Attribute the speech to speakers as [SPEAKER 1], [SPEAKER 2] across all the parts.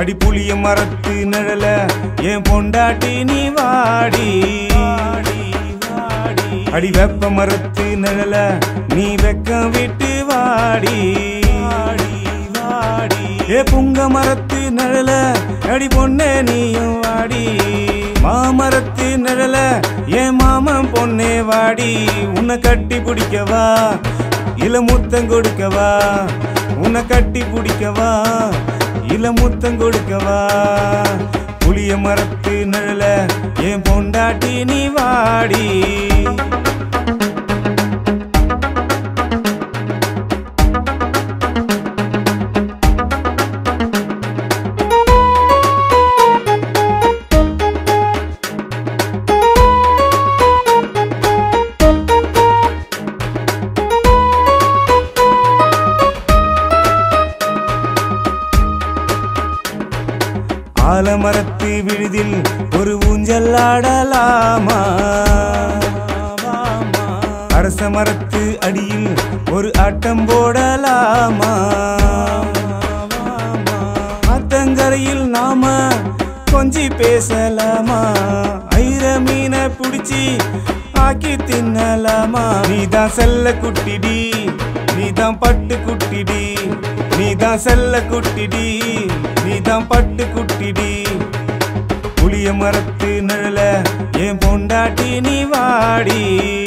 [SPEAKER 1] அடி புளிய மரத்து நிழல என் பொண்டாட்டி நீ வாடி அடி வெப்ப மரத்து நிழல நீ வெக்கம் விட்டு வாடி ஏ புங்க மரத்து நிழல அடி பொண்ணே நீயும் வாடி மாமரத்து நிழல என் மாமன் பொண்ணே வாடி உன்னை கட்டி பிடிக்கவா இல முத்தம் கொடுக்கவா உன்னை கட்டி பிடிக்கவா இல முத்தம் கொடுக்கவா புளிய மரத்து நிழல என் பொண்டாட்டி நீ வாடி ஆலமரத்து விழுதில் ஒரு ஊஞ்சல் ஆடலாமா அரச மரத்து அடியில் ஒரு ஆட்டம் போடலாமா ஆத்தங்கரையில் நாம கொஞ்சி பேசலாமா ஐர மீனை பிடிச்சி ஆக்கி தின்னலாமா நீதான் செல்ல குட்டிடி நீதான் பட்டு குட்டிடி நீதான் செல்ல குட்டிடி நீதான் பட்டு குட்டிடி புளிய மரத்து நிழல என் பொண்டாட்டி நீ வாடி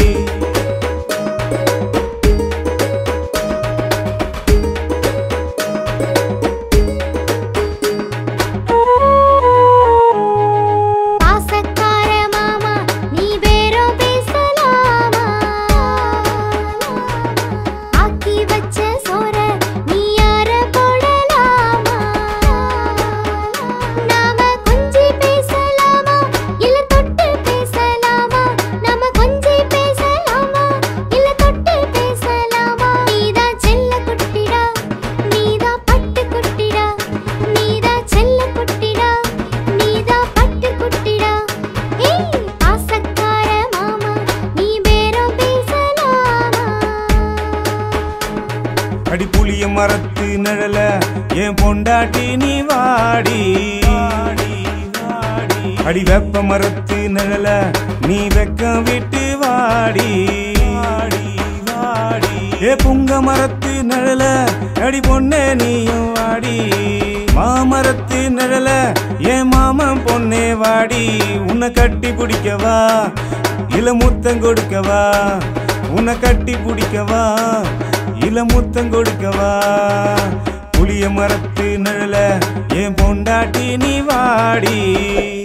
[SPEAKER 2] பாசக்கார மாமா நீ பேரம் பேசலாமா ஆக்கி வச்ச சோற நீ யார போடலாமா நாம கொஞ்சி பேசலாமா இல்ல தொட்டு பேசலாமா நாம கொஞ்சி பேசலாமா இல்ல தொட்டு பேசலாமா நீதான் செல்ல குட்டிடா நீதான் பட்டு குட்டிடா நீதான் செல்ல குட்டிடா நீதான் பட்டு குட்டிடா ஏய் பாசக்கார மாமா நீ பேரம் பேசலாமா
[SPEAKER 1] அடி புளிய மரத்து நிழல என் பொண்டாட்டி நீ வாடி அடி வெப்ப மரத்து நிழல நீ வெக்கம் விட்டு வாடி ஏ புங்க மரத்து நிழல அடி பொண்ணே நீயும் வாடி மாமரத்து நிழல என் மாமன் பொண்ணே வாடி உன்னை கட்டி பிடிக்கவா இல முத்தம் கொடுக்கவா உன்னை கட்டி பிடிக்கவா இல முத்தம் கொடுக்கவா புளிய மரத்து நிழல என் பொண்டாட்டி நீ வாடி